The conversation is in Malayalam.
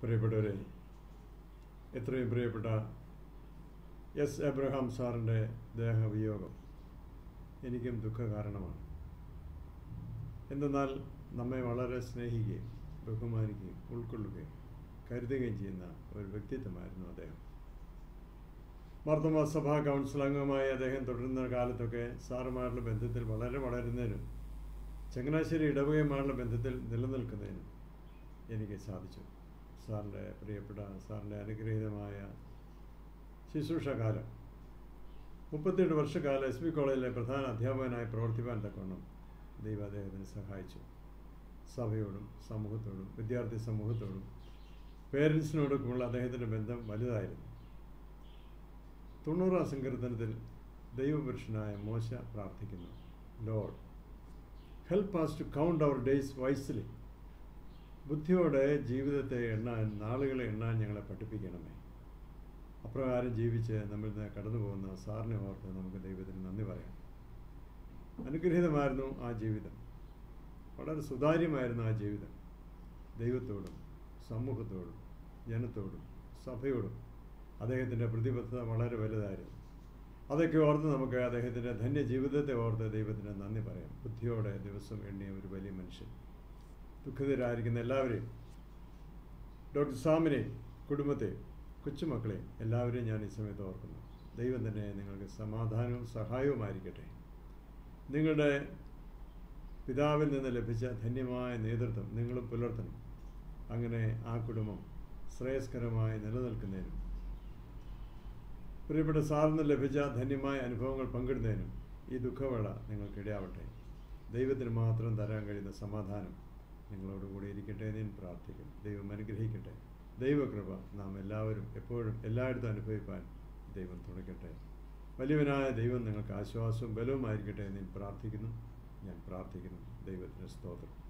പ്രിയപ്പെട്ടവരെ എത്രയും പ്രിയപ്പെട്ട എസ് എബ്രഹാം സാറിൻ്റെ ദേഹവിയോഗം എനിക്കും ദുഃഖകാരണമാണ് എന്തെന്നാൽ നമ്മെ വളരെ സ്നേഹിക്കുകയും ബഹുമാനിക്കുകയും ഉൾക്കൊള്ളുകയും കരുതുകയും ചെയ്യുന്ന ഒരു വ്യക്തിത്വമായിരുന്നു അദ്ദേഹം മാർത്തമ സഭാ കൗൺസിൽ അംഗമായി അദ്ദേഹം തുടരുന്ന കാലത്തൊക്കെ സാറുമായുള്ള ബന്ധത്തിൽ വളരെ വളരുന്നതിനും ചങ്ങനാശ്ശേരി ഇടവകയുമായുള്ള ബന്ധത്തിൽ നിലനിൽക്കുന്നതിനും എനിക്ക് സാധിച്ചു സാറിൻ്റെ പ്രിയപ്പെട്ട സാറിൻ്റെ അനുഗ്രഹീതമായ ശുശ്രൂഷകാലം മുപ്പത്തിയെട്ട് വർഷക്കാലം എസ് ബി കോളേജിലെ പ്രധാന അധ്യാപകനായി പ്രവർത്തിപ്പാൻ തക്കവണ്ണം ദൈവം അദ്ദേഹത്തിന് സഹായിച്ചു സഭയോടും സമൂഹത്തോടും വിദ്യാർത്ഥി സമൂഹത്തോടും പേരൻസിനോടൊക്കെയുള്ള അദ്ദേഹത്തിൻ്റെ ബന്ധം വലുതായിരുന്നു തൊണ്ണൂറാം സങ്കീർത്തനത്തിൽ ദൈവപുരുഷനായ മോശ പ്രാർത്ഥിക്കുന്നു lord help us to count our days wisely ബുദ്ധിയോടെ ജീവിതത്തെ എണ്ണാൻ നാളുകളെ എണ്ണാൻ ഞങ്ങളെ പഠിപ്പിക്കണമേ അപ്രകാരം ജീവിച്ച് നമ്മിൽ നിന്ന് കടന്നു പോകുന്ന സാറിനെ ഓർത്ത് നമുക്ക് ദൈവത്തിന് നന്ദി പറയാം അനുഗ്രഹീതമായിരുന്നു ആ ജീവിതം വളരെ സുതാര്യമായിരുന്നു ആ ജീവിതം ദൈവത്തോടും സമൂഹത്തോടും ജനത്തോടും സഭയോടും അദ്ദേഹത്തിൻ്റെ പ്രതിബദ്ധത വളരെ വലുതായിരുന്നു അതൊക്കെ ഓർത്ത് നമുക്ക് അദ്ദേഹത്തിൻ്റെ ധന്യ ജീവിതത്തെ ഓർത്ത് ദൈവത്തിന് നന്ദി പറയാം ബുദ്ധിയോടെ ദിവസം എണ്ണിയ ഒരു വലിയ മനുഷ്യൻ ദുഃഖിതരായിരിക്കുന്ന എല്ലാവരെയും ഡോക്ടർ സാമിനെയും കുടുംബത്തെയും കൊച്ചുമക്കളെയും എല്ലാവരെയും ഞാൻ ഈ സമയത്ത് ഓർക്കുന്നു ദൈവം തന്നെ നിങ്ങൾക്ക് സമാധാനവും സഹായവുമായിരിക്കട്ടെ നിങ്ങളുടെ പിതാവിൽ നിന്ന് ലഭിച്ച ധന്യമായ നേതൃത്വം നിങ്ങളും പുലർത്തണം അങ്ങനെ ആ കുടുംബം ശ്രേയസ്കരമായി നിലനിൽക്കുന്നതിനും പ്രിയപ്പെട്ട സാറിന് ലഭിച്ച ധന്യമായ അനുഭവങ്ങൾ പങ്കിടുന്നതിനും ഈ ദുഃഖവേള നിങ്ങൾക്കിടയാവട്ടെ ദൈവത്തിന് മാത്രം തരാൻ കഴിയുന്ന സമാധാനം നിങ്ങളോട് കൂടി ഇരിക്കട്ടെ എന്ന് ഞാൻ പ്രാർത്ഥിക്കും ദൈവം അനുഗ്രഹിക്കട്ടെ ദൈവകൃപ നാം എല്ലാവരും എപ്പോഴും എല്ലായിടത്തും അനുഭവിപ്പാൻ ദൈവം തുണയ്ക്കട്ടെ വലിയവനായ ദൈവം നിങ്ങൾക്ക് ആശ്വാസവും ബലവുമായിരിക്കട്ടെ എന്ന് ഞാൻ പ്രാർത്ഥിക്കുന്നു ഞാൻ പ്രാർത്ഥിക്കുന്നു ദൈവത്തിന് സ്തോത്രം